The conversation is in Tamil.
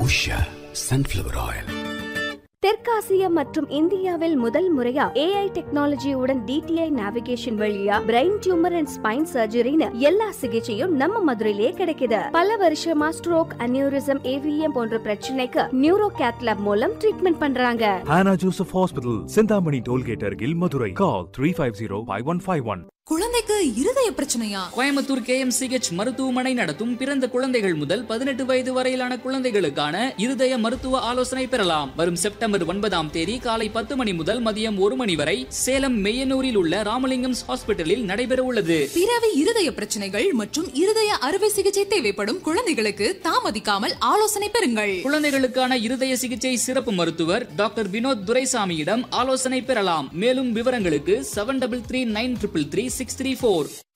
உஷா சன்ஃப்ளவர் ஆயில் தெற்காசியா மற்றும் இந்தியாவில் முதல் முறையா ஏஐ டெக்னாலஜியுடன் டிடிஐ நேவிகேஷன் வழியா பிரெயின் டியூமர் அண்ட் ஸ்பைன் சர்ஜரின்னு எல்லா சிகிச்சையும் நம்ம மதுரையிலே கிடைக்குது பல வருஷமா ஸ்ட்ரோக் அனியூரிசம் ஏவிஎம் போன்ற பிரச்சனைக்கு நியூரோ கேத்லாப் மூலம் ட்ரீட்மெண்ட் பண்றாங்க Hannah Joseph Hospital, Sindhamani Tollgate Argil, Madurai. Call 350-5151. குழந்தைக்கு இருதய பிரச்சனையா கோயம்புத்தூர் கேஎம்சிஹெச் மருத்துவமனை நடத்தும் பிறந்த குழந்தைகள் முதல் பதினெட்டு வயது வரையிலான குழந்தைகளுக்கான இருதய மருத்துவ ஆலோசனை பெறலாம் வரும் செப்டம்பர் ஒன்பதாம் தேதி காலை பத்து மணி முதல் மதியம் ஒரு மணி வரை சேலம் மெய்யனூரில் உள்ள ராமலிங்கம்ஸ் ஹாஸ்பிட்டலில் நடைபெற உள்ளது பிறவி இருதய பிரச்சனைகள் மற்றும் இருதய அறுவை சிகிச்சை தேவைப்படும் குழந்தைகளுக்கு தாமதிக்காமல் ஆலோசனை பெறுங்கள் குழந்தைகளுக்கான இருதய சிகிச்சை சிறப்பு மருத்துவர் டாக்டர் வினோத் துரைசாமியிடம் ஆலோசனை பெறலாம் மேலும் விவரங்களுக்கு seven double three nine triple three six three four